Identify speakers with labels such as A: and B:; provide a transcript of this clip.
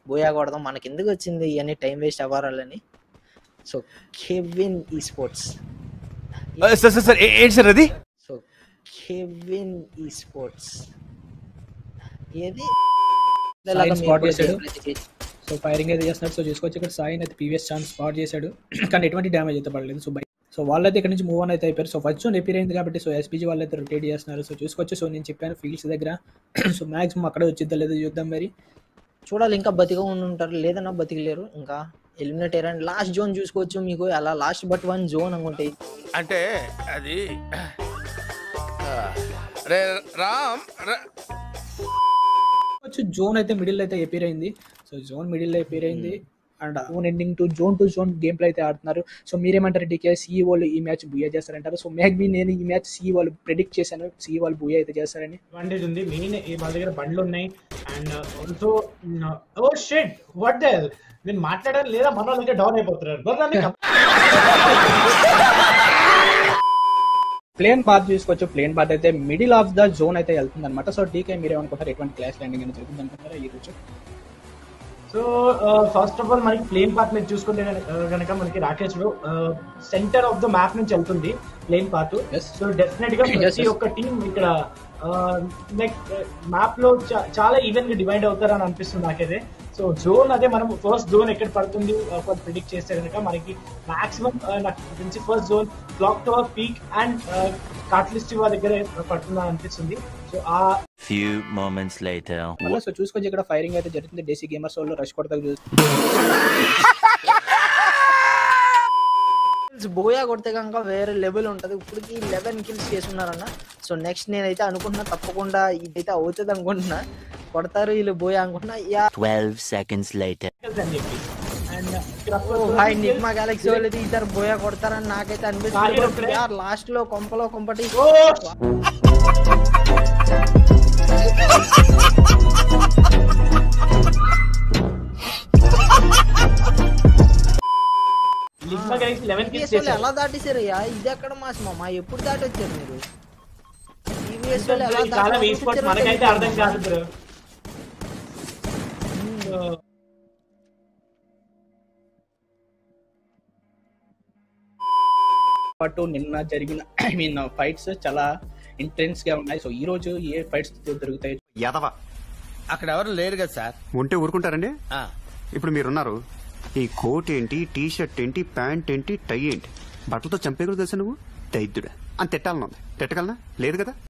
A: Buoy కొడదాం మనకి ఎందుకు వచ్చింది ఇవన్నీ టైం వేస్ట్ అవ్వాలని సో కెవిన్ ఈ స్పోర్ట్స్
B: సార్ సార్ సార్ ఏంటి సార్ అది
A: సో కెవిన్ ఈ స్పోర్ట్స్ ఏది
C: సాయిని స్పాట్ చేశాడు సో ఫైరింగ్ అయితే చేస్తున్నాడు సో చూసుకోవచ్చు ఇక్కడ సాయిని అయితే పీవీఎస్ ఛాన్స్ స్పాట్ చేశాడు కానీ ఎటువంటి డ్యామేజ్ అయితే పడలేదు సో బై సో వాళ్ళైతే ఇక్కడ నుంచి మూవ్ ఆన్ అయితే అయిపోయారు సో ఫస్ట్ జోన్ రిపేర్ అయింది కాబట్టి సో ఎస్పీజీ వాళ్ళు అయితే రొటేట్ చేస్తున్నారు సో చూసుకోవచ్చు సో నేను చెప్పాను ఫీల్డ్స్ దగ్గర సో మాక్సిమం అక్కడే వచ్చిద్దా లేదో చూద్దాం మరి
A: చూడాలి ఇంకా బతిగా ఉండి ఉంటారు లేదన్నా బతికలేరు ఇంకా ఎలిమినేట్ అయ్యారు లాస్ట్ జోన్ చూసుకోవచ్చు మీకు అలా లాస్ట్ బట్ వన్ జోన్ అనుకుంటే
D: అంటే అది రే రామ్ ర-
C: వచ్చి జోన్ అయితే మిడిల్ అయితే ఎపీర్ అయింది సో జోన్ మిడిల్ ఎపీర్ అయింది and zone ending to zone to zone game play అయితే ఆడుతున్నారు సో మీరేమంటారు డీకే సిఈ వాళ్ళు ఈ మ్యాచ్ బుయ్యా చేస్తారంటారు సో మేబీ నేను ఈ మ్యాచ్ సిఈ వాళ్ళు ప్రెడిక్ట్ చేశాను సిఈ వాళ్ళు బుయ్యా అయితే చేస్తారని
E: అడ్వాంటేజ్ ఉంది మెయిన్ వాళ్ళ దగ్గర బండ్లు ఉన్నాయి and also oh shed what the నేను మాట్లాడాను లేదా మన వాళ్ళ దగ్గర డౌన్ అయిపోతున్నారు గొర్రెల్ని
C: ప్లేన్ బాత్ చూసుకోవచ్చు ప్లేన్ బాత్ అయితే మిడిల్ ఆఫ్ ద జోన్ అయితే వెళ్తుంది అనమాట సో డీకే మీరు ఏమనుకుంటారు ఎటువంటి క్లాస్ ల్యాండింగ్ అని జరుగుతుంది అనుకుంటారా ఈ రోజు
E: సో ఫస్ట్ ఆఫ్ ఆల్ మనకి ప్లేన్ పాత్ మీద చూసుకుంటే కనుక మనకి రాకేష్ లో సెంటర్ ఆఫ్ ద మ్యాప్ నుంచి వెళ్తుంది plane path
C: Yes.
E: So definite గా
C: Yes,
E: ప్రతి
C: yes.
E: ఒక్క టీం ఇక్కడ లైక్ మ్యాప్ లో చా- చాలా ఈవెన్ గా డివైడ్ అవుతారని అనిపిస్తుంది నాకైతే సో జోన్ అదే మనం ఫస్ట్ జోన్ ఎక్కడ పడుతుంది ప్రిడిక్ట్ చేస్తే కనుక మనకి మాక్సిమం నాకు తెలిసి first zone clock tower peak and కాట్లిస్ట్ దగ్గర పడుతుందని అనిపిస్తుంది సో ఆ
F: Few moments later.
C: మళ్ళీ సో చూసుకోవచ్చు ఇక్కడ ఫైరింగ్ అయితే జరుగుతుంది డేసీ గేమర్స్ వాళ్ళు రష్ కొడతా చూసి
A: బోయా కొడితే కనుక వేరే లెవెల్ ఉంటుంది ఇప్పటికి లెవెన్ కిల్స్ చేసుకున్నారన్న సో నెక్స్ట్ నేనైతే అనుకుంటున్నా తప్పకుండా ఇదైతే అవుతుంది అనుకుంటున్నా కొడతారు వీళ్ళు బోయా అనుకుంటున్నా యా
F: 12 seconds later.
E: అని చెప్పి అండ్ ఇక్కడ
A: హాయ్ నిగ్మా గెలాక్సీ వాళ్ళు అయితే ఇద్దరు బోయా కొడతారని నాకైతే
E: ఖాళీ
A: అనిపిస్తుంది
E: ఒక్కడే.
A: యార్ లాస్ట్ లో కొంపలో కొంపటి
E: ఓ లిగ్మా గెలిచి లెవెన్ కిల్స్
A: TVS వాళ్ళు ఎలా దాటేశారు యా ఇది ఎక్కడ మాస్ మామ ఎప్పుడు దాటి వచ్చారు మీరు TVS వాళ్ళు ఎలా
E: చాలా
A: దాటి
E: వేసుకోవచ్చు
A: వచ్చారో
E: మనకైతే
A: తెలియదు.
E: అర్థం కాదు బ్రో
C: పాటు నిన్న జరిగిన ఐ మీన్ ఫైట్స్ చాలా ఇంటెన్స్ గా ఉన్నాయి సో ఈ రోజు ఏ ఫైట్స్ దొరుకుతాయి
G: యాదవ
D: అక్కడ ఎవరు లేరు కదా సార్
G: ఉంటే ఊరుకుంటారండి
D: ఆ,
G: ఇప్పుడు మీరున్నారు ఈ కోట్ ఏంటి టీ షర్ట్ ఏంటి ప్యాంట్ ఏంటి టై ఏంటి బట్టలతో చంపే కూడా తెలుసా నువ్వు దైద్యుడా అని తిట్టాలనుంది తిట్టగలనా లేదు కదా